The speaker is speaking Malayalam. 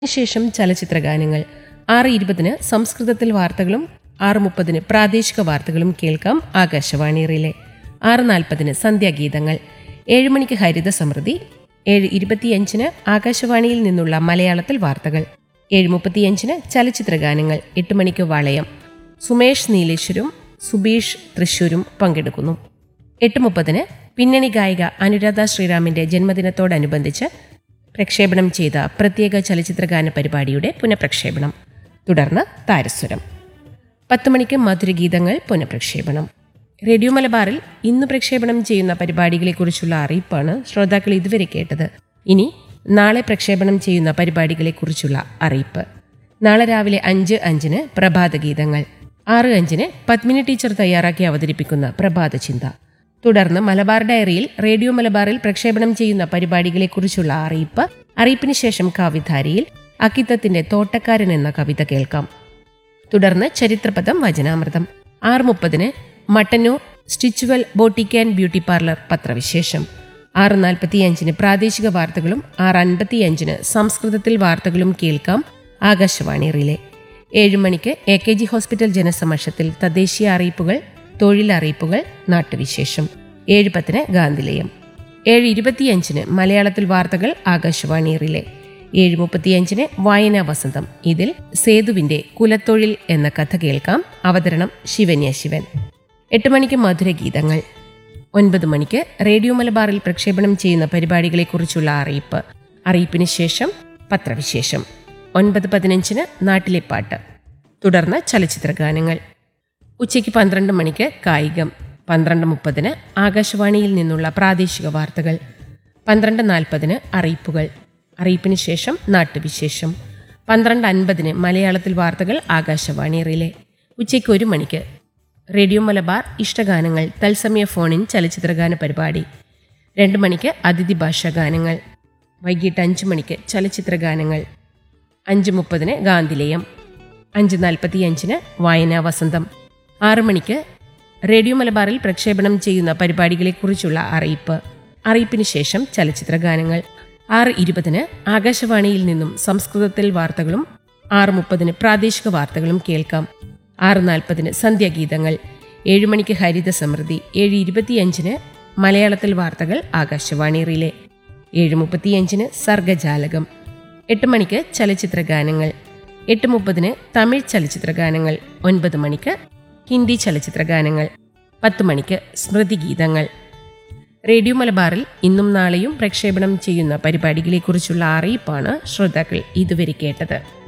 ശേഷം ചലച്ചിത്ര ഗാനങ്ങൾ ആറ് ഇരുപതിന് സംസ്കൃതത്തിൽ വാർത്തകളും ആറ് മുപ്പതിന് പ്രാദേശിക വാർത്തകളും കേൾക്കാം ആകാശവാണി റിലേ ആറ് നാൽപ്പതിന് സന്ധ്യാഗീതങ്ങൾ ഏഴ് മണിക്ക് ഹരിത സമൃദ്ധി ഏഴ് ഇരുപത്തിയഞ്ചിന് ആകാശവാണിയിൽ നിന്നുള്ള മലയാളത്തിൽ വാർത്തകൾ ഏഴ് മുപ്പത്തിയഞ്ചിന് ചലച്ചിത്ര ഗാനങ്ങൾ എട്ട് മണിക്ക് വളയം സുമേഷ് നീലേശ്വരും സുബീഷ് തൃശൂരും പങ്കെടുക്കുന്നു എട്ട് മുപ്പതിന് പിന്നണി ഗായിക അനുരാധ ശ്രീറാമിന്റെ ജന്മദിനത്തോടനുബന്ധിച്ച് പ്രക്ഷേപണം ചെയ്ത പ്രത്യേക ചലച്ചിത്രഗാന പരിപാടിയുടെ പുനഃപ്രക്ഷേപണം തുടർന്ന് താരസ്വരം പത്ത് മണിക്ക് മധുരഗീതങ്ങൾ പുനഃപ്രക്ഷേപണം റേഡിയോ മലബാറിൽ ഇന്ന് പ്രക്ഷേപണം ചെയ്യുന്ന പരിപാടികളെക്കുറിച്ചുള്ള അറിയിപ്പാണ് ശ്രോതാക്കൾ ഇതുവരെ കേട്ടത് ഇനി നാളെ പ്രക്ഷേപണം ചെയ്യുന്ന പരിപാടികളെക്കുറിച്ചുള്ള അറിയിപ്പ് നാളെ രാവിലെ അഞ്ച് അഞ്ചിന് പ്രഭാതഗീതങ്ങൾ ആറ് അഞ്ചിന് പത്മിനി ടീച്ചർ തയ്യാറാക്കി അവതരിപ്പിക്കുന്ന പ്രഭാത ചിന്ത തുടർന്ന് മലബാർ ഡയറിയിൽ റേഡിയോ മലബാറിൽ പ്രക്ഷേപണം ചെയ്യുന്ന പരിപാടികളെക്കുറിച്ചുള്ള അറിയിപ്പ് അറിയിപ്പിന് ശേഷം കാവ്യധാരയിൽ അക്കിത്തത്തിന്റെ തോട്ടക്കാരൻ എന്ന കവിത കേൾക്കാം തുടർന്ന് ചരിത്രപദം വചനാമൃതം ആറ് മുപ്പതിന് Mattannur Stitchual boutique and beauty parlour പത്രവിശേഷം ആറ് നാൽപ്പത്തിയഞ്ചിന് പ്രാദേശിക വാർത്തകളും ആറ് അൻപത്തിയഞ്ചിന് സംസ്കൃതത്തിൽ വാർത്തകളും കേൾക്കാം ആകാശവാണി റിലേ ഏഴ് മണിക്ക് എ കെ ജി ഹോസ്പിറ്റൽ ജനസമക്ഷത്തിൽ തദ്ദേശീയ അറിയിപ്പുകൾ തൊഴിലറിയിപ്പുകൾ നാട്ടുവിശേഷം ഏഴ് പത്തിന് ഗാന്ധിലയം ഏഴ് ഇരുപത്തിയഞ്ചിന് മലയാളത്തിൽ വാർത്തകൾ ആകാശവാണി റിലേ ഏഴ് മുപ്പത്തിയഞ്ചിന് വായനാ വസന്തം ഇതിൽ സേതുവിന്റെ കുലത്തൊഴിൽ എന്ന കഥ കേൾക്കാം അവതരണം ശിവന്യ ശിവൻ എട്ട് മണിക്ക് മധുരഗീതങ്ങൾ ഒൻപത് മണിക്ക് റേഡിയോ മലബാറിൽ പ്രക്ഷേപണം ചെയ്യുന്ന പരിപാടികളെക്കുറിച്ചുള്ള അറിയിപ്പ് അറിയിപ്പിന് ശേഷം പത്രവിശേഷം ഒൻപത് പതിനഞ്ചിന് നാട്ടിലെ പാട്ട് തുടർന്ന് ചലച്ചിത്ര ഗാനങ്ങൾ ഉച്ചയ്ക്ക് പന്ത്രണ്ട് മണിക്ക് കായികം പന്ത്രണ്ട് മുപ്പതിന് ആകാശവാണിയിൽ നിന്നുള്ള പ്രാദേശിക വാർത്തകൾ പന്ത്രണ്ട് നാൽപ്പതിന് അറിയിപ്പുകൾ അറിയിപ്പിന് ശേഷം നാട്ടുവിശേഷം പന്ത്രണ്ട് അൻപതിന് മലയാളത്തിൽ വാർത്തകൾ ആകാശവാണി റിലേ ഉച്ചയ്ക്ക് ഒരു മണിക്ക് റേഡിയോ മലബാർ ഇഷ്ടഗാനങ്ങൾ തത്സമയ ഫോണിൻ ചലച്ചിത്രഗാന പരിപാടി രണ്ട് മണിക്ക് അതിഥി ഭാഷാ ഗാനങ്ങൾ വൈകിട്ട് അഞ്ച് മണിക്ക് ചലച്ചിത്ര ഗാനങ്ങൾ അഞ്ച് മുപ്പതിന് ഗാന്ധിലയം അഞ്ച് നാൽപ്പത്തിയഞ്ചിന് വായനാ വസന്തം ആറ് മണിക്ക് റേഡിയോ മലബാറിൽ പ്രക്ഷേപണം ചെയ്യുന്ന പരിപാടികളെക്കുറിച്ചുള്ള അറിയിപ്പ് അറിയിപ്പിന് ശേഷം ചലച്ചിത്ര ഗാനങ്ങൾ ആറ് ഇരുപതിന് ആകാശവാണിയിൽ നിന്നും സംസ്കൃതത്തിൽ വാർത്തകളും ആറ് മുപ്പതിന് പ്രാദേശിക വാർത്തകളും കേൾക്കാം ആറ് നാൽപ്പതിന് സന്ധ്യാഗീതങ്ങൾ ഏഴ് മണിക്ക് ഹരിത സമൃദ്ധി ഏഴ് ഇരുപത്തിയഞ്ചിന് മലയാളത്തിൽ വാർത്തകൾ ആകാശവാണി റിലേ ഏഴ് മുപ്പത്തിയഞ്ചിന് സർഗജാലകം എട്ട് മണിക്ക് ചലച്ചിത്ര ഗാനങ്ങൾ എട്ട് മുപ്പതിന് തമിഴ് ചലച്ചിത്ര ഗാനങ്ങൾ ഒൻപത് മണിക്ക് ഹിന്ദി ചലച്ചിത്ര ഗാനങ്ങൾ പത്ത് മണിക്ക് സ്മൃതിഗീതങ്ങൾ റേഡിയോ മലബാറിൽ ഇന്നും നാളെയും പ്രക്ഷേപണം ചെയ്യുന്ന പരിപാടികളെക്കുറിച്ചുള്ള അറിയിപ്പാണ് ശ്രോതാക്കൾ ഇതുവരെ കേട്ടത്